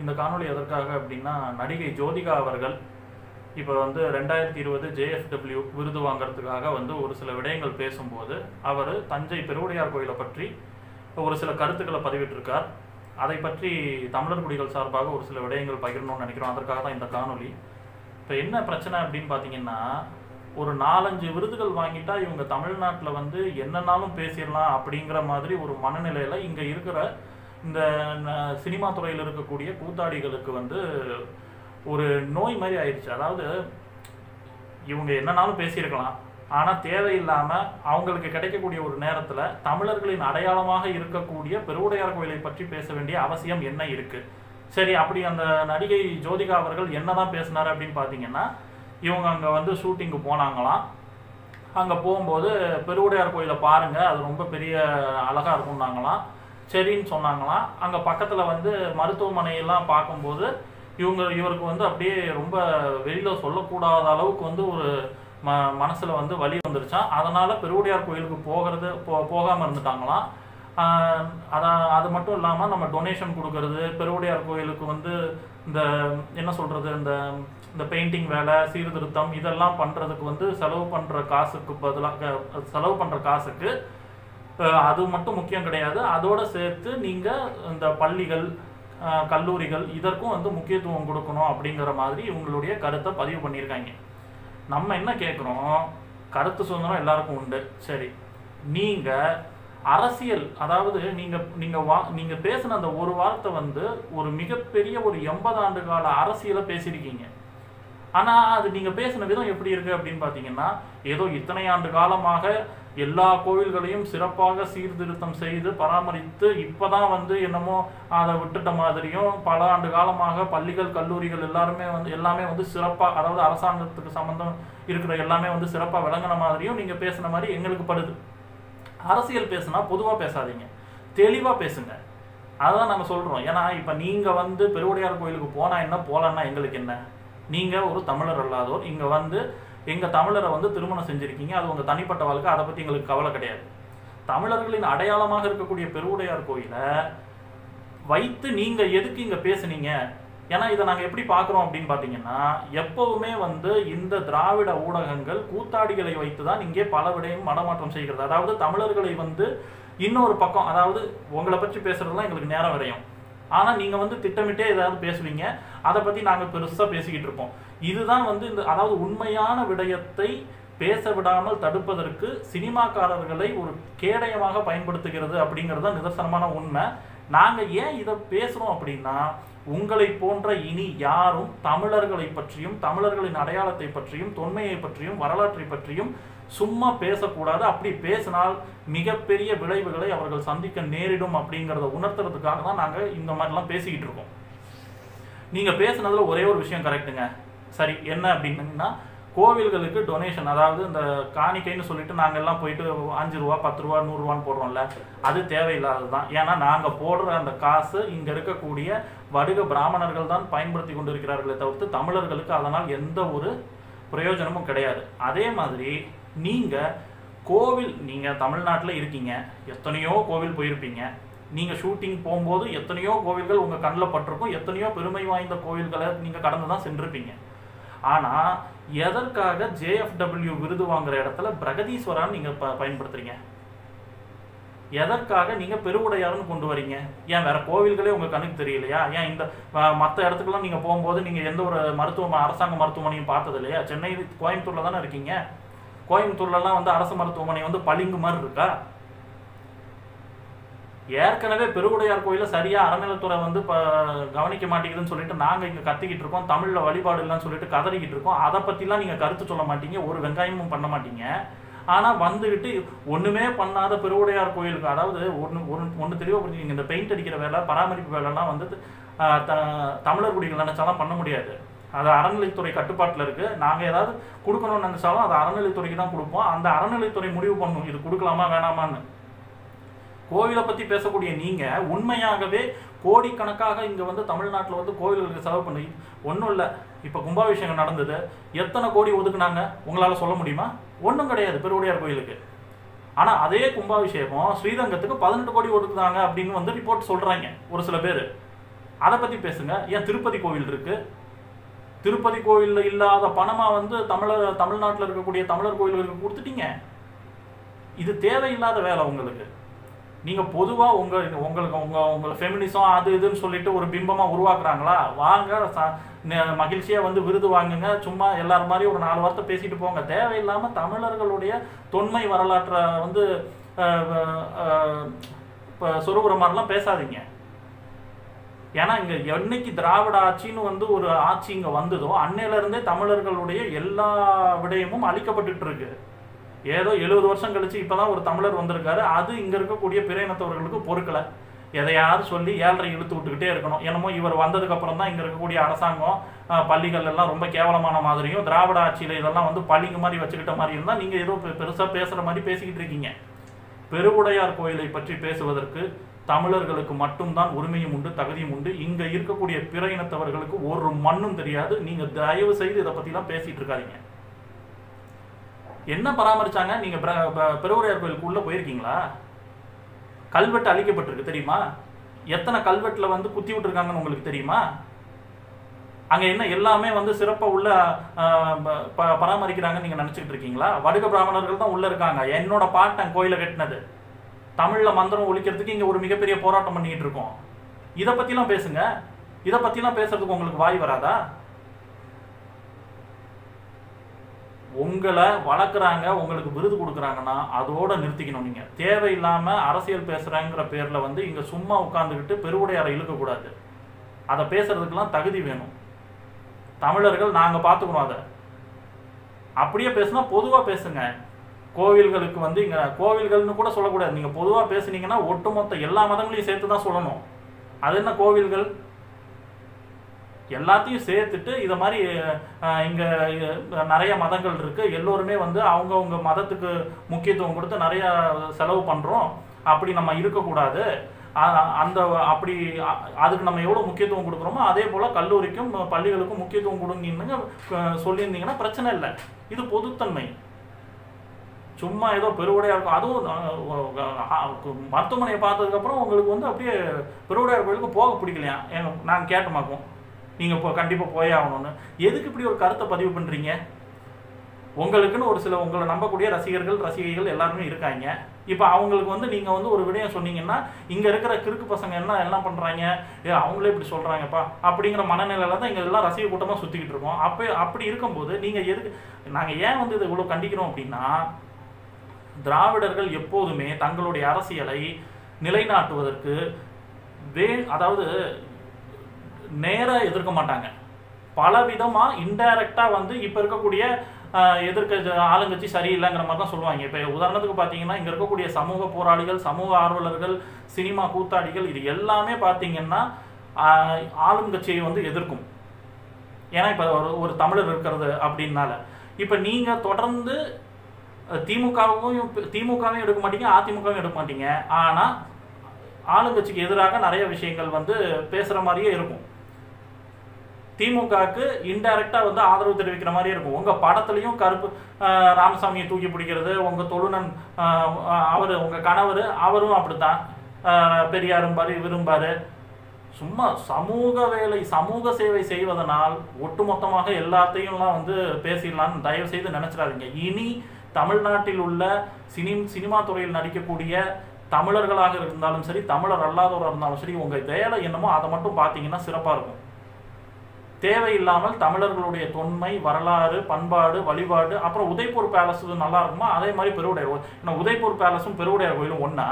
இந்த காணொளி எதற்காக அப்படின்னா நடிகை ஜோதிகா அவர்கள் இப்போ வந்து ரெண்டாயிரத்தி இருபது ஜேஎஃப்டபிள்யூ விருது வாங்குறதுக்காக வந்து ஒரு சில விடயங்கள் பேசும்போது அவர் தஞ்சை பெருவுடையார் கோயிலை பற்றி ஒரு சில கருத்துக்களை பதிவிட்டிருக்கார் அதை பற்றி தமிழர் குடிகள் சார்பாக ஒரு சில விடயங்கள் பகிரணும்னு நினைக்கிறோம் அதற்காக தான் இந்த காணொளி இப்போ என்ன பிரச்சனை அப்படின்னு பார்த்தீங்கன்னா ஒரு நாலஞ்சு விருதுகள் வாங்கிட்டா இவங்க தமிழ்நாட்டில் வந்து என்னன்னாலும் பேசிடலாம் அப்படிங்கிற மாதிரி ஒரு மனநிலையில இங்கே இருக்கிற இந்த ந- சினிமா துறையில் இருக்கக்கூடிய கூத்தாடிகளுக்கு வந்து ஒரு நோய் மாதிரி ஆயிடுச்சு அதாவது இவங்க என்னன்னாலும் பேசியிருக்கலாம் ஆனால் தேவையில்லாமல் அவங்களுக்கு கிடைக்கக்கூடிய ஒரு நேரத்தில் தமிழர்களின் அடையாளமாக இருக்கக்கூடிய பெருவுடையார் கோயிலை பற்றி பேச வேண்டிய அவசியம் என்ன இருக்கு சரி அப்படி அந்த நடிகை ஜோதிகா அவர்கள் என்னதான் பேசினார் அப்படின்னு பார்த்தீங்கன்னா இவங்க அங்கே வந்து ஷூட்டிங்கு போனாங்களாம் அங்கே போகும்போது பெருவுடையார் கோயிலை பாருங்க அது ரொம்ப பெரிய அழகா இருக்கும்னாங்களாம் சரின்னு சொன்னாங்களாம் அங்கே பக்கத்தில் வந்து மருத்துவமனையெல்லாம் பார்க்கும்போது இவங்க இவருக்கு வந்து அப்படியே ரொம்ப வெளியில் சொல்லக்கூடாத அளவுக்கு வந்து ஒரு ம மனசில் வந்து வலி வந்துருச்சாம் அதனால் பெருவுடையார் கோயிலுக்கு போகிறது போ போகாமல் இருந்துட்டாங்களாம் ஆஹ் அதான் அது மட்டும் இல்லாமல் நம்ம டொனேஷன் கொடுக்கறது பெருவுடையார் கோயிலுக்கு வந்து இந்த என்ன சொல்கிறது இந்த இந்த பெயிண்டிங் வேலை சீர்திருத்தம் இதெல்லாம் பண்ணுறதுக்கு வந்து செலவு பண்ணுற காசுக்கு பதிலாக செலவு பண்ணுற காசுக்கு அஹ் அது மட்டும் முக்கியம் கிடையாது அதோட சேர்த்து நீங்கள் இந்த பள்ளிகள் அஹ் கல்லூரிகள் இதற்கும் வந்து முக்கியத்துவம் கொடுக்கணும் அப்படிங்கிற மாதிரி இவங்களுடைய கருத்தை பதிவு பண்ணியிருக்காங்க நம்ம என்ன கேட்குறோம் கருத்து சுதந்திரம் எல்லாருக்கும் உண்டு சரி நீங்கள் அரசியல் அதாவது நீங்க நீங்க வா நீங்க பேசின அந்த ஒரு வார்த்தை வந்து ஒரு மிகப்பெரிய ஒரு எண்பது ஆண்டு கால அரசியலை பேசியிருக்கீங்க ஆனா அது நீங்க பேசின விதம் எப்படி இருக்கு அப்படின்னு பாத்தீங்கன்னா ஏதோ இத்தனை ஆண்டு காலமாக எல்லா கோவில்களையும் சிறப்பாக சீர்திருத்தம் செய்து பராமரித்து இப்பதான் வந்து என்னமோ அதை விட்டுட்ட மாதிரியும் பல ஆண்டு காலமாக பள்ளிகள் கல்லூரிகள் எல்லாருமே வந்து எல்லாமே வந்து சிறப்பா அதாவது அரசாங்கத்துக்கு சம்பந்தம் இருக்கிற எல்லாமே வந்து சிறப்பா விளங்கின மாதிரியும் நீங்க பேசின மாதிரி எங்களுக்கு படுது அரசியல் பேசுனா பொதுவா பேசாதீங்க தெளிவா பேசுங்க அதான் நாங்க சொல்றோம் ஏன்னா இப்ப நீங்க வந்து பெருவுடையார் கோயிலுக்கு போனா என்ன போலன்னா எங்களுக்கு என்ன நீங்க ஒரு தமிழர் அல்லாதோர் இங்க வந்து எங்க தமிழரை வந்து திருமணம் செஞ்சிருக்கீங்க அது உங்க தனிப்பட்ட வாழ்க்கை அதை பத்தி எங்களுக்கு கவலை கிடையாது தமிழர்களின் அடையாளமாக இருக்கக்கூடிய பெருவுடையார் கோயிலை வைத்து நீங்க எதுக்கு இங்க பேசுனீங்க ஏன்னா இதை நாங்க எப்படி பார்க்குறோம் அப்படின்னு பார்த்தீங்கன்னா எப்பவுமே வந்து இந்த திராவிட ஊடகங்கள் கூத்தாடிகளை வைத்து தான் இங்கே பல விடையும் மனமாற்றம் செய்கிறது அதாவது தமிழர்களை வந்து இன்னொரு பக்கம் அதாவது உங்களை பற்றி பேசுறதுலாம் எங்களுக்கு நேரம் விரையும் ஆனா நீங்க வந்து திட்டமிட்டே ஏதாவது பேசுவீங்க அதை பத்தி நாங்க பெருசா பேசிக்கிட்டு இருப்போம் இதுதான் வந்து இந்த அதாவது உண்மையான விடயத்தை பேச விடாமல் தடுப்பதற்கு சினிமாக்காரர்களை ஒரு கேடயமாக பயன்படுத்துகிறது அப்படிங்கிறது தான் நிதர்சனமான உண்மை நாங்க ஏன் இதை பேசுறோம் அப்படின்னா உங்களை போன்ற இனி யாரும் தமிழர்களை பற்றியும் தமிழர்களின் அடையாளத்தை பற்றியும் தொன்மையை பற்றியும் வரலாற்றை பற்றியும் சும்மா பேசக்கூடாது அப்படி பேசினால் மிகப்பெரிய விளைவுகளை அவர்கள் சந்திக்க நேரிடும் அப்படிங்கிறத உணர்த்துறதுக்காக தான் நாங்க இந்த மாதிரிலாம் பேசிக்கிட்டு இருக்கோம் நீங்க பேசுனதுல ஒரே ஒரு விஷயம் கரெக்ட்டுங்க சரி என்ன அப்படின்னா கோவில்களுக்கு டொனேஷன் அதாவது இந்த காணிக்கைன்னு சொல்லிட்டு நாங்க எல்லாம் போயிட்டு அஞ்சு ரூபா பத்து ரூபா நூறு ரூபான்னு போடுறோம்ல அது தேவையில்லாதது தான் ஏன்னா நாங்க போடுற அந்த காசு இங்க இருக்கக்கூடிய வடுக பிராமணர்கள் தான் பயன்படுத்தி கொண்டிருக்கிறார்களே தவிர்த்து தமிழர்களுக்கு அதனால் எந்த ஒரு பிரயோஜனமும் கிடையாது அதே மாதிரி நீங்க கோவில் நீங்க தமிழ்நாட்டில் இருக்கீங்க எத்தனையோ கோவில் போயிருப்பீங்க நீங்க ஷூட்டிங் போகும்போது எத்தனையோ கோவில்கள் உங்க கண்ணில் பட்டிருக்கும் எத்தனையோ பெருமை வாய்ந்த கோவில்களை நீங்க கடந்து தான் சென்றிருப்பீங்க ஆனா எதற்காக ஜேஎஃப்டபிள்யூ விருது வாங்குற இடத்துல பிரகதீஸ்வரான்னு நீங்க ப- பயன்படுத்துறீங்க எதற்காக நீங்க பெருவுடையார்னு கொண்டு வரீங்க ஏன் வேற கோவில்களே உங்க கண்ணுக்கு தெரியலையா ஏன் இந்த அஹ், மத்த இடத்துக்குலாம் நீங்க போகும்போது நீங்க எந்த ஒரு மருத்துவ அரசாங்க மருத்துவமனையும் பார்த்தது இல்லையா சென்னை கோயம்புத்தூர்ல தானே இருக்கீங்க கோயம்புத்தூர்லலாம் வந்து அரசு மருத்துவமனை வந்து பளிங்கு மாதிரி இருக்கா ஏற்கனவே பெருவுடையார் கோயில சரியா அறநிலைத்துறை வந்து இப்ப கவனிக்க மாட்டேங்குதுன்னு சொல்லிட்டு நாங்க இங்க கத்திக்கிட்டு இருக்கோம் தமிழ்ல வழிபாடு இல்லைன்னு சொல்லிட்டு கதறிக்கிட்டு இருக்கோம் அதை பத்திலாம் நீங்க கருத்து சொல்ல மாட்டீங்க ஒரு வெங்காயமும் பண்ண மாட்டீங்க ஆனா வந்துகிட்டு ஒண்ணுமே பண்ணாத பெருவுடையார் கோயிலுக்கு அதாவது ஒண்ணு ஒன்று ஒன்று தெளிவாக புரிஞ்சுங்க இந்த பெயிண்ட் அடிக்கிற வேலை பராமரிப்பு வேலைலாம் வந்து ஆஹ், த- தமிழர் குடிகள் நினைச்சாலாம் பண்ண முடியாது அது அறநிலைத்துறை கட்டுப்பாட்டில் இருக்கு நாங்க ஏதாவது கொடுக்கணும்னு நினைச்சாலும் அது அறநிலைத்துறைக்கு தான் கொடுப்போம் அந்த அறநிலைத்துறை முடிவு பண்ணும் இது கொடுக்கலாமா வேணாமான்னு கோவிலை பத்தி பேசக்கூடிய நீங்க உண்மையாகவே கோடிக்கணக்காக இங்க வந்து தமிழ்நாட்டுல வந்து கோவில்களுக்கு செலவு பண்ணி ஒண்ணும் இல்ல இப்ப கும்பாபிஷேகம் நடந்தது எத்தனை கோடி ஒதுக்குனாங்க உங்களால சொல்ல முடியுமா ஒண்ணும் கிடையாது பெருவுடையார் கோயிலுக்கு ஆனா அதே கும்பாபிஷேகம் ஸ்ரீரங்கத்துக்கு பதினெட்டு கோடி ஒதுக்குதாங்க அப்படின்னு வந்து ரிப்போர்ட் சொல்றாங்க ஒரு சில பேர் அதை பத்தி பேசுங்க ஏன் திருப்பதி கோவில் இருக்கு திருப்பதி கோவில்ல இல்லாத பணமா வந்து தமிழர் தமிழ்நாட்டில் இருக்கக்கூடிய தமிழர் கோயில்களுக்கு கொடுத்துட்டீங்க இது தேவையில்லாத வேலை உங்களுக்கு நீங்க பொதுவா உங்க உங்களுக்கு உங்க உங்களை ஃபெமினிசம் அது இதுன்னு சொல்லிட்டு ஒரு பிம்பமா உருவாக்குறாங்களா வாங்க ச- ந- மகிழ்ச்சியா வந்து விருது வாங்குங்க சும்மா எல்லாரும் மாதிரி ஒரு நாலு வார்த்தை பேசிட்டு போங்க தேவையில்லாம தமிழர்களுடைய தொன்மை வரலாற்றை வந்து அஹ், அஹ், இப்ப சொருகுற மாதிரிலாம் பேசாதீங்க ஏன்னா இங்க என்னைக்கு திராவிட ஆட்சின்னு வந்து ஒரு ஆட்சி இங்க வந்ததோ அன்னையில இருந்தே தமிழர்களுடைய எல்லா விடயமும் அழிக்கப்பட்டுட்டு இருக்கு ஏதோ எழுபது வருஷம் கழிச்சு இப்பதான் ஒரு தமிழர் வந்திருக்காரு அது இங்க இருக்கக்கூடிய பிற இனத்தவர்களுக்கு பொறுக்கல எதையாவது சொல்லி ஏழரை இழுத்து விட்டுக்கிட்டே இருக்கணும் என்னமோ இவர் வந்ததுக்கு அப்புறம் தான் இங்க இருக்கக்கூடிய அரசாங்கம் அஹ், பள்ளிகள் எல்லாம் ரொம்ப கேவலமான மாதிரியும் திராவிட ஆட்சியில இதெல்லாம் வந்து பள்ளிங்க மாதிரி வச்சுக்கிட்ட மாதிரி இருந்தா நீங்க ஏதோ பெ- பெருசா பேசுற மாதிரி பேசிக்கிட்டு இருக்கீங்க பெருவுடையார் கோயிலை பற்றி பேசுவதற்கு தமிழர்களுக்கு மட்டும்தான் உரிமையும் உண்டு தகுதியும் உண்டு இங்க இருக்கக்கூடிய பிற இனத்தவர்களுக்கு ஒரு மண்ணும் தெரியாது நீங்க தயவு செய்து இதை பத்திலாம் பேசிட்டு இருக்காதீங்க என்ன பராமரிச்சாங்க நீங்க பிர- ப- பெருவுடையார் கோயிலுக்கு உள்ள போயிருக்கீங்களா கல்வெட்டு அழிக்கப்பட்டிருக்கு தெரியுமா எத்தனை கல்வெட்டுல வந்து குத்தி விட்டுருக்காங்கன்னு உங்களுக்கு தெரியுமா அங்க என்ன எல்லாமே வந்து சிறப்பா உள்ள ஆஹ், ப- ப- பராமரிக்கிறாங்கன்னு நீங்க நினைச்சிட்டு இருக்கீங்களா வடுக பிராமணர்கள் தான் உள்ள இருக்காங்க என்னோட பாட்டன் கோயிலை கட்டினது தமிழ்ல மந்திரம் ஒழிக்கிறதுக்கு இங்க ஒரு மிகப்பெரிய போராட்டம் பண்ணிட்டு இருக்கோம் இத பத்திலாம் பேசுங்க இத பத்திலாம் பேசுறதுக்கு உங்களுக்கு வாய் வராதா உங்களை வளர்க்குறாங்க உங்களுக்கு விருது கொடுக்குறாங்கன்னா அதோட நிறுத்திக்கணும் நீங்க தேவையில்லாம அரசியல் பேசுறாங்கிற பேர்ல வந்து இங்க சும்மா உட்கார்ந்துக்கிட்டு பெருவுடையாரை இழுக்கக்கூடாது அதை பேசுறதுக்கெல்லாம் தகுதி வேணும் தமிழர்கள் நாங்க பார்த்துக்கணும் அதை அப்படியே பேசுனா பொதுவா பேசுங்க கோவில்களுக்கு வந்து இங்க கோவில்கள்னு கூட சொல்லக்கூடாது நீங்க பொதுவா பேசுனீங்கன்னா ஒட்டுமொத்த எல்லா மதங்களையும் சேர்த்து தான் சொல்லணும் அது என்ன கோவில்கள் எல்லாத்தையும் சேர்த்துட்டு இதை மாதிரி அஹ், இங்க அஹ், நிறைய மதங்கள் இருக்கு எல்லோருமே வந்து அவங்கவுங்க மதத்துக்கு முக்கியத்துவம் கொடுத்து நிறைய செலவு பண்றோம் அப்படி நம்ம இருக்கக்கூடாது அ- அந்த அப்படி அ- அதுக்கு நம்ம எவ்வளவு முக்கியத்துவம் கொடுக்குறோமோ அதே போல கல்லூரிக்கும் பள்ளிகளுக்கும் முக்கியத்துவம் கொடுங்கன்னு அஹ், சொல்லியிருந்தீங்கன்னா பிரச்சனை இல்லை இது பொதுத்தன்மை சும்மா ஏதோ பெருவுடையா இருக்கும் அதுவும் அஹ், அஹ், மருத்துவமனையை பார்த்ததுக்கு அப்புறம் உங்களுக்கு வந்து அப்படியே பெருவுடையார் கோயிலுக்கு போக பிடிக்கலையா எங்க நான் கேட்டமாக்கும் நீங்க இப்போ கண்டிப்பா போயே ஆகணும்னு எதுக்கு இப்படி ஒரு கருத்தை பதிவு பண்றீங்க உங்களுக்குன்னு ஒரு சில உங்களை நம்பக்கூடிய ரசிகர்கள் ரசிகைகள் எல்லாருமே இருக்காங்க இப்போ அவங்களுக்கு வந்து நீங்க வந்து ஒரு விடயம் சொன்னீங்கன்னா இங்க இருக்கிற கிறுக்கு பசங்க என்ன என்ன பண்றாங்க ஏ அவங்களே இப்படி சொல்றாங்கப்பா அப்படிங்கிற மனநிலையில தான் இங்க எல்லாம் ரசிக கூட்டமா சுத்திக்கிட்டு இருக்கோம் அப்போ அப்படி இருக்கும்போது நீங்க எதுக்கு நாங்க ஏன் வந்து இதை இவ்வளவு கண்டிக்கிறோம் அப்படின்னா திராவிடர்கள் எப்போதுமே தங்களுடைய அரசியலை நிலைநாட்டுவதற்கு வே அதாவது நேரா எதிர்க்க மாட்டாங்க பல விதமா இன்டைரக்டா வந்து இப்ப இருக்கக்கூடிய ஆஹ், எதிர்க்க ஜ- ஆளுங்கட்சி சரியில்லைங்கிற மாதிரி தான் சொல்லுவாங்க இப்ப உதாரணத்துக்கு பாத்தீங்கன்னா இங்க இருக்கக்கூடிய சமூக போராளிகள் சமூக ஆர்வலர்கள் சினிமா கூத்தாடிகள் இது எல்லாமே பாத்தீங்கன்னா ஆஹ், ஆளும் கட்சியை வந்து எதிர்க்கும் ஏன்னா இப்ப ஒரு ஒரு தமிழர் இருக்கிறது அப்படின்னால இப்ப நீங்க தொடர்ந்து அஹ், திமுகவும் திமுகவும் எடுக்க மாட்டீங்க அதிமுகவும் எடுக்க மாட்டீங்க ஆனா ஆளுங்கட்சிக்கு எதிராக நிறைய விஷயங்கள் வந்து பேசுற மாதிரியே இருக்கும் திமுகவுக்கு இன்டைரக்டா வந்து ஆதரவு தெரிவிக்கிற மாதிரி இருக்கும் உங்க படத்துலயும் கருப்பு ஆஹ், ராமசாமியை தூக்கி பிடிக்கிறது உங்க தொழுநன் ஆஹ், அவரு உங்க கணவர் அவரும் அப்படித்தான் ஆஹ், பெரியாரும்பாரு விரும்பாரு சும்மா சமூக வேலை சமூக சேவை செய்வதனால் ஒட்டுமொத்தமாக எல்லாத்தையும்லாம் வந்து பேசிடலாம்னு தயவு செய்து நினைச்சிடாதீங்க இனி தமிழ்நாட்டில் உள்ள சினி சினிமா துறையில் நடிக்கக்கூடிய தமிழர்களாக இருந்தாலும் சரி தமிழர் அல்லாதவராக இருந்தாலும் சரி உங்க வேலை என்னமோ அதை மட்டும் பார்த்தீங்கன்னா சிறப்பா இருக்கும் தேவையில்லாமல் தமிழர்களுடைய தொன்மை வரலாறு பண்பாடு வழிபாடு அப்புறம் உதய்பூர் பேலஸ் நல்லா இருக்குமா அதே மாதிரி பெருவுடையார் கோயில் ஏன்னா உதய்பூர் பேலஸும் பெருவுடையார் கோயிலும் ஒண்ணா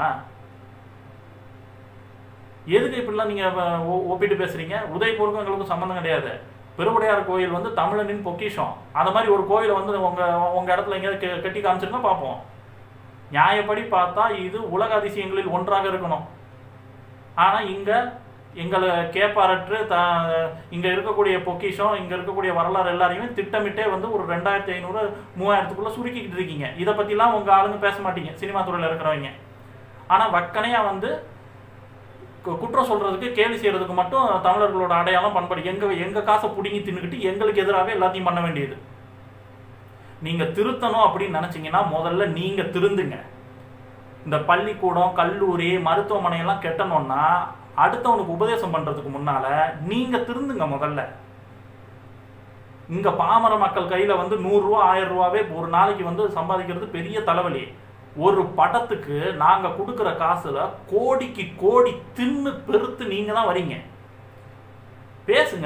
எதுக்கு இப்படிலாம் நீங்க அஹ், ஒ- ஒப்பிட்டு பேசுறீங்க உதய்பூருக்கும் எங்களுக்கும் சம்மந்தம் கிடையாது பெருவுடையார் கோயில் வந்து தமிழனின் பொக்கிஷம் அந்த மாதிரி ஒரு கோயிலை வந்து உங்க உங்க இடத்துல எங்கேயாவது கெ- கட்டி காமிச்சிருந்தா பார்ப்போம் நியாயப்படி பார்த்தா இது உலக அதிசயங்களில் ஒன்றாக இருக்கணும் ஆனா இங்க எங்களை கேப்பாரற்று த இங்க இருக்கக்கூடிய பொக்கிஷம் இங்க இருக்கக்கூடிய வரலாறு எல்லாரையுமே திட்டமிட்டே வந்து ஒரு ரெண்டாயிரத்தி ஐநூறு மூவாயிரத்துக்குள்ள சுருக்கிக்கிட்டு இருக்கீங்க இதை பத்திலாம் உங்க ஆளுங்க பேச மாட்டீங்க சினிமா துறையில இருக்கிறவங்க ஆனா வக்கனையா வந்து கு- குற்றம் சொல்றதுக்கு கேலி செய்யறதுக்கு மட்டும் தமிழர்களோட அடையாளம் பண்பாடு எங்க எங்க காசை புடுங்கி தின்னுக்கிட்டு எங்களுக்கு எதிராகவே எல்லாத்தையும் பண்ண வேண்டியது நீங்க திருத்தணும் அப்படின்னு நினைச்சீங்கன்னா முதல்ல நீங்க திருந்துங்க இந்த பள்ளிக்கூடம் கல்லூரி மருத்துவமனை எல்லாம் கெட்டணும்னா அடுத்தவனுக்கு உபதேசம் பண்றதுக்கு முன்னால நீங்க திருந்துங்க முதல்ல இங்க பாமர மக்கள் கையில வந்து நூறு ரூபா ஆயிரம் ரூபாவே ஒரு நாளைக்கு வந்து சம்பாதிக்கிறது பெரிய தலைவலி ஒரு படத்துக்கு நாங்க கொடுக்குற காசுல கோடிக்கு கோடி தின்னு பெருத்து நீங்க தான் வரீங்க பேசுங்க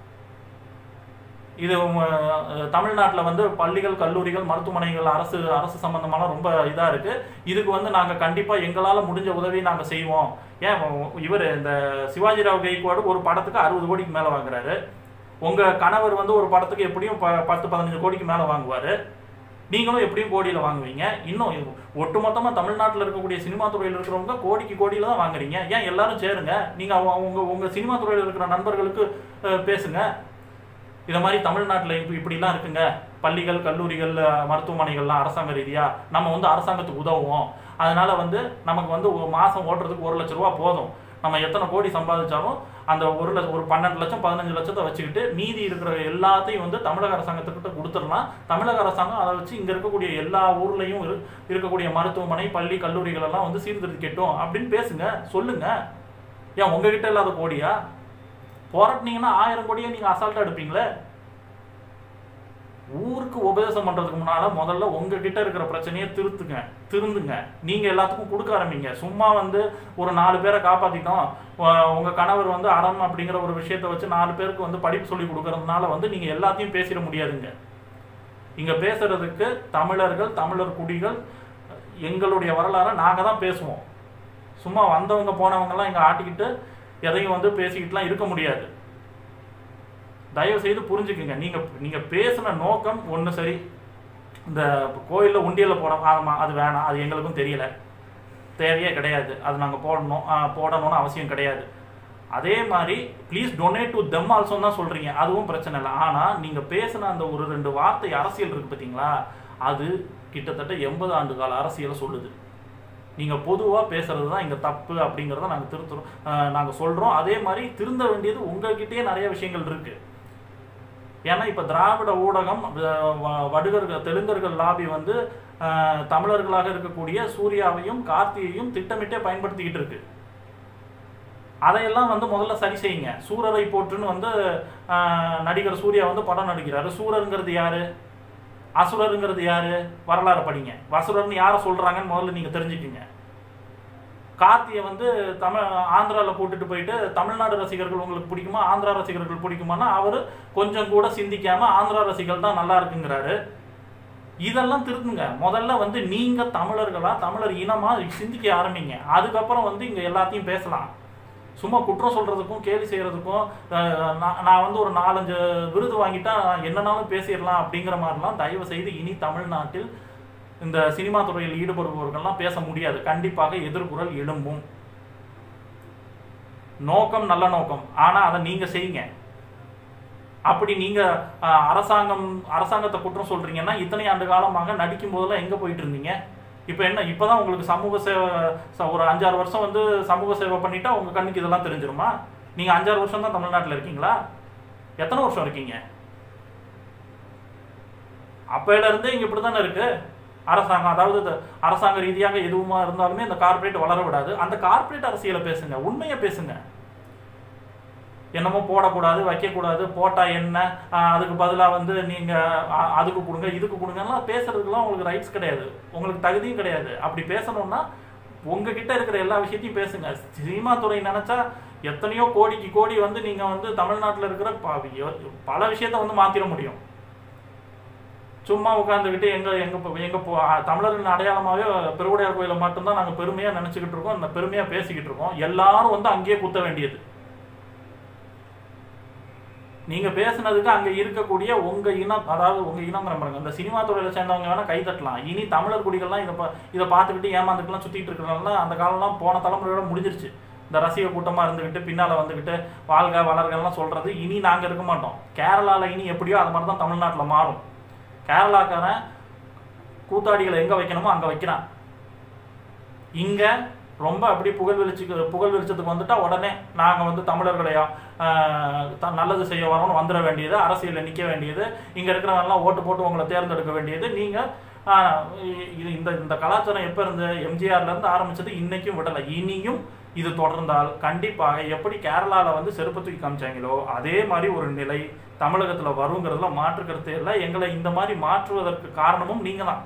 இது தமிழ்நாட்டில் வந்து பள்ளிகள் கல்லூரிகள் மருத்துவமனைகள் அரசு அரசு சம்பந்தமான ரொம்ப இதாக இருக்கு இதுக்கு வந்து நாங்கள் கண்டிப்பாக எங்களால் முடிஞ்ச உதவி நாங்கள் செய்வோம் ஏன் இவர் இந்த சிவாஜிராவ் கெய்க்வாடு ஒரு படத்துக்கு அறுபது கோடிக்கு மேலே வாங்குறாரு உங்கள் கணவர் வந்து ஒரு படத்துக்கு எப்படியும் ப பத்து பதினஞ்சு கோடிக்கு மேலே வாங்குவார் நீங்களும் எப்படியும் கோடியில் வாங்குவீங்க இன்னும் ஒட்டுமொத்தமாக தமிழ்நாட்டில் இருக்கக்கூடிய சினிமா துறையில் இருக்கிறவங்க கோடிக்கு கோடியில் தான் வாங்குறீங்க ஏன் எல்லாரும் சேருங்க நீங்கள் அவங்க உங்கள் சினிமா துறையில் இருக்கிற நண்பர்களுக்கு அஹ், பேசுங்க இதை மாதிரி தமிழ்நாட்டில் இப்போ இப்படிலாம் இருக்குங்க பள்ளிகள் கல்லூரிகள் அஹ், மருத்துவமனைகள்லாம் அரசாங்க ரீதியாக நம்ம வந்து அரசாங்கத்துக்கு உதவுவோம் அதனால வந்து நமக்கு வந்து ஒரு மாதம் ஓட்டுறதுக்கு ஒரு லட்ச ரூபா போதும் நம்ம எத்தனை கோடி சம்பாதிச்சாலும் அந்த ஒரு லட்சம் ஒரு பன்னெண்டு லட்சம் பதினஞ்சு லட்சத்தை வச்சுக்கிட்டு மீதி இருக்கிற எல்லாத்தையும் வந்து தமிழக அரசாங்கத்துக்கிட்ட கொடுத்துடலாம் தமிழக அரசாங்கம் அதை வச்சு இங்கே இருக்கக்கூடிய எல்லா ஊர்லேயும் இரு- இருக்கக்கூடிய மருத்துவமனை பள்ளி கல்லூரிகள் எல்லாம் வந்து சீர்திருத்திக்கட்டும் அப்படின்னு பேசுங்க சொல்லுங்க ஏன் உங்ககிட்ட இல்லாத கோடியா போராட்டினீங்கன்னா ஆயிரம் கோடியை நீங்க அசால்ட்டா எடுப்பீங்களே ஊருக்கு உபதேசம் பண்றதுக்கு முன்னால முதல்ல உங்ககிட்ட இருக்கிற பிரச்சனையை திருத்துங்க திருந்துங்க நீங்க எல்லாத்துக்கும் கொடுக்க ஆரம்பிங்க சும்மா வந்து ஒரு நாலு பேரை காப்பாத்திட்டோம் உ- உங்க கணவர் வந்து அறம் அப்படிங்கிற ஒரு விஷயத்தை வச்சு நாலு பேருக்கு வந்து படிப்பு சொல்லி கொடுக்கறதுனால வந்து நீங்க எல்லாத்தையும் பேசிட முடியாதுங்க இங்க பேசுறதுக்கு தமிழர்கள் தமிழர் குடிகள் எங்களுடைய வரலாறை நாங்க தான் பேசுவோம் சும்மா வந்தவங்க போனவங்கலாம் இங்க ஆட்டிக்கிட்டு எதையும் வந்து பேசிக்கிட்டுலாம் இருக்க முடியாது தயவு செய்து புரிஞ்சுக்குங்க நீங்க நீங்க பேசின நோக்கம் ஒண்ணு சரி இந்த கோயில்ல உண்டியல்ல போட ஆமா அது வேணாம் அது எங்களுக்கும் தெரியல தேவையே கிடையாது அது நாங்க போடணும் ஆ, போடணும்னு அவசியம் கிடையாது அதே மாதிரி please donate to them also தான் சொல்றீங்க அதுவும் பிரச்சனை இல்லை ஆனா நீங்க பேசின அந்த ஒரு ரெண்டு வார்த்தை அரசியல் இருக்கு பார்த்தீங்களா அது கிட்டத்தட்ட எண்பது ஆண்டு கால அரசியலை சொல்லுது நீங்க பொதுவா பேசுறது தான் இங்க தப்பு அப்படிங்கறத நாங்க திருத்துறோம் அஹ் நாங்க சொல்றோம் அதே மாதிரி திருந்த வேண்டியது உங்ககிட்டயே நிறைய விஷயங்கள் இருக்கு ஏன்னா இப்ப திராவிட ஊடகம் அஹ் வ- வடுகர்கள் தெலுங்கர்கள் லாபி வந்து அஹ், தமிழர்களாக இருக்கக்கூடிய சூர்யாவையும் கார்த்தியையும் திட்டமிட்டே பயன்படுத்திக்கிட்டு இருக்கு அதையெல்லாம் வந்து முதல்ல சரி செய்யுங்க சூரரை போற்றுன்னு வந்து அஹ், நடிகர் சூர்யா வந்து படம் நடிக்கிறாரு சூரருங்கிறது யாரு அசுரருங்கிறது யாரு வரலாறு படிங்க அசுரர்னு யாரை சொல்றாங்கன்னு முதல்ல நீங்க தெரிஞ்சுக்குங்க கார்த்தியை வந்து தமிழ் ஆந்திராவில் கூட்டிட்டு போயிட்டு தமிழ்நாடு ரசிகர்கள் உங்களுக்கு பிடிக்குமா ஆந்திரா ரசிகர்கள் பிடிக்குமானா அவர் கொஞ்சம் கூட சிந்திக்காம ஆந்திரா ரசிகர்கள் தான் நல்லா இருக்குங்கிறாரு இதெல்லாம் திருத்துங்க முதல்ல வந்து நீங்க தமிழர்களா தமிழர் இனமா சிந்திக்க ஆரம்பிங்க அதுக்கப்புறம் வந்து இங்க எல்லாத்தையும் பேசலாம் சும்மா குற்றம் சொல்றதுக்கும் கேலி செய்யறதுக்கும் அஹ், நான் நான் வந்து ஒரு நாலஞ்சு விருது வாங்கிட்டா என்னன்னாலும் பேசிடலாம் அப்படிங்கிற மாதிரிலாம் தயவு செய்து இனி தமிழ்நாட்டில் இந்த சினிமா துறையில் ஈடுபடுபவர்கள்லாம் பேச முடியாது கண்டிப்பாக எதிர்குரல் எழும்பும் நோக்கம் நல்ல நோக்கம் ஆனா அதை நீங்க செய்யுங்க அப்படி நீங்க அஹ், அரசாங்கம் அரசாங்கத்தை குற்றம் சொல்றீங்கன்னா இத்தனை ஆண்டு காலமாக நடிக்கும் போதெல்லாம் எங்க போயிட்டு இருந்தீங்க இப்போ என்ன இப்பதான் உங்களுக்கு சமூக சேவை ச- ஒரு அஞ்சாறு வருஷம் வந்து சமூக சேவை பண்ணிட்டா உங்க கண்ணுக்கு இதெல்லாம் தெரிஞ்சிருமா நீங்க அஞ்சாறு வருஷம் தான் தமிழ்நாட்டில் இருக்கீங்களா எத்தனை வருஷம் இருக்கீங்க அப்பையில இருந்தே இங்க இப்படித்தானே இருக்கு அரசாங்கம் அதாவது இந்த அரசாங்க ரீதியாக எதுவுமா இருந்தாலுமே இந்த கார்ப்பரேட் வளர விடாது அந்த கார்ப்பரேட் அரசியலை பேசுங்க உண்மையை பேசுங்க என்னமோ போடக்கூடாது வைக்கக்கூடாது போட்டா என்ன ஆஹ் அதுக்கு பதிலாக வந்து நீங்க அ- அதுக்கு கொடுங்க இதுக்கு கொடுங்கலாம் பேசுறதுக்குலாம் உங்களுக்கு ரைட்ஸ் கிடையாது உங்களுக்கு தகுதியும் கிடையாது அப்படி பேசணும்னா உங்ககிட்ட இருக்கிற எல்லா விஷயத்தையும் பேசுங்க சினிமா துறை நினைச்சா எத்தனையோ கோடிக்கு கோடி வந்து நீங்க வந்து தமிழ்நாட்டில் இருக்கிற ப- பல விஷயத்த வந்து மாத்திர முடியும் சும்மா உட்காந்துக்கிட்டு எங்க எங்க போ- எங்க போ அ, தமிழர்களின் அடையாளமாவே பெருவுடையார் கோயிலை மட்டும்தான் நாங்க பெருமையா நினைச்சுக்கிட்டு இருக்கோம் இந்த பெருமையா பேசிக்கிட்டு இருக்கோம் எல்லாரும் வந்து அங்கேயே குத்த வேண்டியது நீங்க பேசுனதுக்கு அங்க இருக்கக்கூடிய உங்க இனம் அதாவது உங்க இனம் பாருங்க இந்த சினிமா துறையில சேர்ந்தவங்க வேணா கை தட்டலாம் இனி தமிழர் குடிகள்லாம் இதை பா- இதை பார்த்துக்கிட்டு ஏமாந்துட்டுலாம் சுத்திட்டு இருக்கிறனால அந்த காலம்லாம் போன தலைமுறையோட முடிஞ்சிருச்சு இந்த ரசிக கூட்டமா இருந்துகிட்டு பின்னால வந்துகிட்டு வாழ்க வளர்கலாம் சொல்றது இனி நாங்க இருக்க மாட்டோம் கேரளால இனி எப்படியோ அது மாதிரி தான் தமிழ்நாட்டுல மாறும் கேரளாக்காரன் கூத்தாடிகளை எங்க வைக்கணுமோ அங்க வைக்கிறான் இங்க ரொம்ப அப்படி புகழ் வெளிச்சுக்கு புகழ் வெளிச்சத்துக்கு வந்துட்டா உடனே நாங்க வந்து தமிழர்களையா ஆஹ், த- நல்லது செய்ய வரோம்னு வந்துட வேண்டியது அரசியலில் நிக்க வேண்டியது இங்க இருக்கிறவங்கலாம் ஓட்டு போட்டு உங்களை தேர்ந்தெடுக்க வேண்டியது நீங்க ஆஹ் இ- இது இந்த இந்த கலாச்சாரம் எப்போ இருந்து எம்ஜிஆர்ல இருந்து ஆரம்பிச்சது இன்னைக்கும் விடலை இனியும் இது தொடர்ந்தால் கண்டிப்பாக எப்படி கேரளால வந்து செருப்பு தூக்கி காமிச்சாங்களோ அதே மாதிரி ஒரு நிலை தமிழகத்துல வருங்கிறதுல மாற்று கருத்து இல்லை எங்களை இந்த மாதிரி மாற்றுவதற்கு காரணமும் நீங்க தான்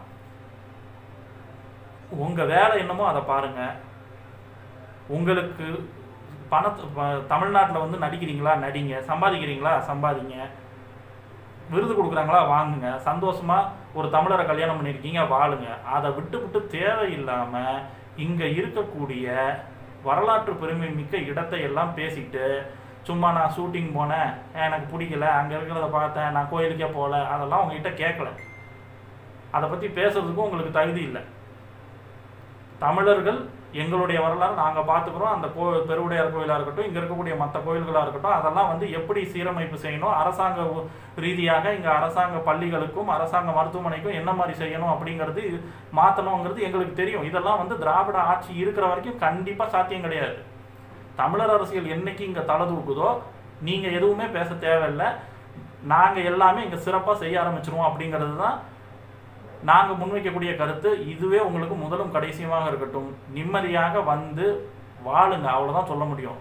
உங்க வேலை என்னமோ அதை பாருங்க உங்களுக்கு பணத்தை ப- தமிழ்நாட்டுல வந்து நடிக்கிறீங்களா நடிங்க சம்பாதிக்கிறீங்களா சம்பாதிங்க விருது கொடுக்குறாங்களா வாங்குங்க சந்தோஷமா ஒரு தமிழரை கல்யாணம் பண்ணியிருக்கீங்க வாழுங்க அதை விட்டு விட்டு தேவையில்லாம இங்க இருக்கக்கூடிய வரலாற்று பெருமை மிக்க இடத்தை எல்லாம் பேசிட்டு சும்மா நான் ஷூட்டிங் போனேன் எனக்கு பிடிக்கல அங்க இருக்கிறத பார்த்தேன் நான் கோயிலுக்கே போகல அதெல்லாம் உங்ககிட்ட கேட்கல அதை பத்தி பேசுறதுக்கும் உங்களுக்கு தகுதி இல்லை தமிழர்கள் எங்களுடைய வரலாறு நாங்கள் பார்த்துக்குறோம் அந்த கோ பெருவுடையார் கோயிலாக இருக்கட்டும் இங்கே இருக்கக்கூடிய மற்ற கோயில்களாக இருக்கட்டும் அதெல்லாம் வந்து எப்படி சீரமைப்பு செய்யணும் அரசாங்க உ- ரீதியாக இங்கே அரசாங்க பள்ளிகளுக்கும் அரசாங்க மருத்துவமனைக்கும் என்ன மாதிரி செய்யணும் அப்படிங்கிறது மாற்றணுங்கிறது எங்களுக்கு தெரியும் இதெல்லாம் வந்து திராவிட ஆட்சி இருக்கிற வரைக்கும் கண்டிப்பாக சாத்தியம் கிடையாது தமிழர் அரசியல் என்னைக்கு இங்கே தலை தூக்குதோ நீங்கள் எதுவுமே பேச தேவையில்லை நாங்கள் எல்லாமே இங்கே சிறப்பாக செய்ய ஆரம்பிச்சிருவோம் அப்படிங்கிறது தான் நாங்கள் முன்வைக்கக்கூடிய கருத்து இதுவே உங்களுக்கு முதலும் கடைசியுமாக இருக்கட்டும் நிம்மதியாக வந்து வாழுங்க அவ்வளோதான் சொல்ல முடியும்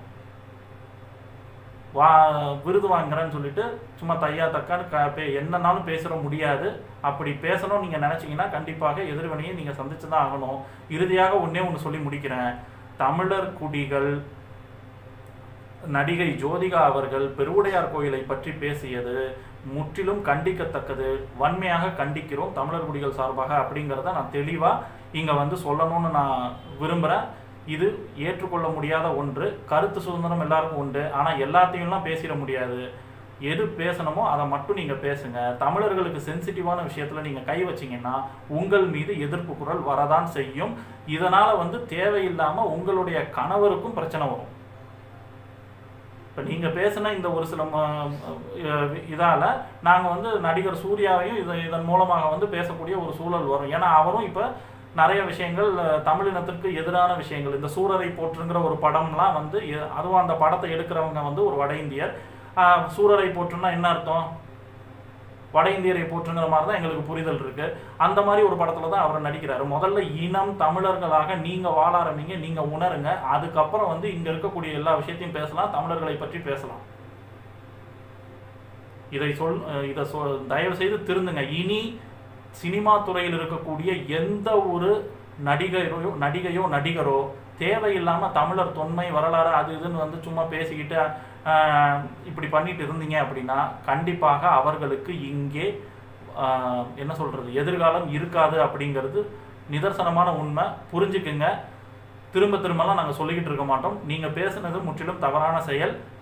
வா விருது வாங்குறேன்னு சொல்லிட்டு சும்மா தையா தக்கான்னு க பே என்னன்னாலும் பேசுற முடியாது அப்படி பேசணும்னு நீங்கள் நினச்சிங்கன்னா கண்டிப்பாக எதிர்வினையை நீங்கள் சந்திச்சு தான் ஆகணும் இறுதியாக ஒன்றே ஒன்று சொல்லி முடிக்கிறேன் தமிழர் குடிகள் நடிகை ஜோதிகா அவர்கள் பெருவுடையார் கோயிலை பற்றி பேசியது முற்றிலும் கண்டிக்கத்தக்கது வன்மையாக கண்டிக்கிறோம் தமிழர் குடிகள் சார்பாக அப்படிங்கிறத நான் தெளிவாக இங்கே வந்து சொல்லணும்னு நான் விரும்புகிறேன் இது ஏற்றுக்கொள்ள முடியாத ஒன்று கருத்து சுதந்திரம் எல்லாருக்கும் உண்டு ஆனால் எல்லாத்தையும்லாம் பேசிட முடியாது எது பேசணுமோ அதை மட்டும் நீங்கள் பேசுங்க தமிழர்களுக்கு சென்சிட்டிவான விஷயத்தில் நீங்கள் கை வச்சீங்கன்னா உங்கள் மீது எதிர்ப்பு குரல் வரதான் செய்யும் இதனால் வந்து தேவையில்லாமல் உங்களுடைய கணவருக்கும் பிரச்சனை வரும் இப்போ நீங்கள் பேசின இந்த ஒரு சில இதால் நாங்கள் வந்து நடிகர் சூர்யாவையும் இது இதன் மூலமாக வந்து பேசக்கூடிய ஒரு சூழல் வரும் ஏன்னா அவரும் இப்போ நிறைய விஷயங்கள் அஹ், தமிழினத்திற்கு எதிரான விஷயங்கள் இந்த சூரரை போற்றுங்கிற ஒரு படம்லாம் வந்து எ- அதுவும் அந்த படத்தை எடுக்கிறவங்க வந்து ஒரு வட இந்தியர் ஆஹ், சூரரை போற்றுன்னா என்ன அர்த்தம் வட இந்தியரை போற்றுங்கிற மாதிரி தான் எங்களுக்கு புரிதல் இருக்கு அந்த மாதிரி ஒரு படத்துல தான் அவர் நடிக்கிறாரு முதல்ல இனம் தமிழர்களாக நீங்க வாழ ஆரம்பிங்க நீங்க உணருங்க அதுக்கப்புறம் வந்து இங்க இருக்கக்கூடிய எல்லா விஷயத்தையும் பேசலாம் தமிழர்களை பற்றி பேசலாம் இதை சொல் அஹ் இதை சொல் தயவு செய்து திருந்துங்க இனி சினிமா துறையில் இருக்கக்கூடிய எந்த ஒரு நடிகரோ நடிகையோ நடிகரோ தேவையில்லாம தமிழர் தொன்மை வரலாறு அது இதுன்னு வந்து சும்மா பேசிக்கிட்டு ஆஹ், இப்படி பண்ணிட்டு இருந்தீங்க அப்படின்னா கண்டிப்பாக அவர்களுக்கு இங்கே ஆஹ், என்ன சொல்றது எதிர்காலம் இருக்காது அப்படிங்கிறது நிதர்சனமான உண்மை புரிஞ்சுக்குங்க திரும்ப திரும்பலாம் நாங்கள் சொல்லிக்கிட்டு இருக்க மாட்டோம் நீங்கள் பேசுனது முற்றிலும் தவறான செயல்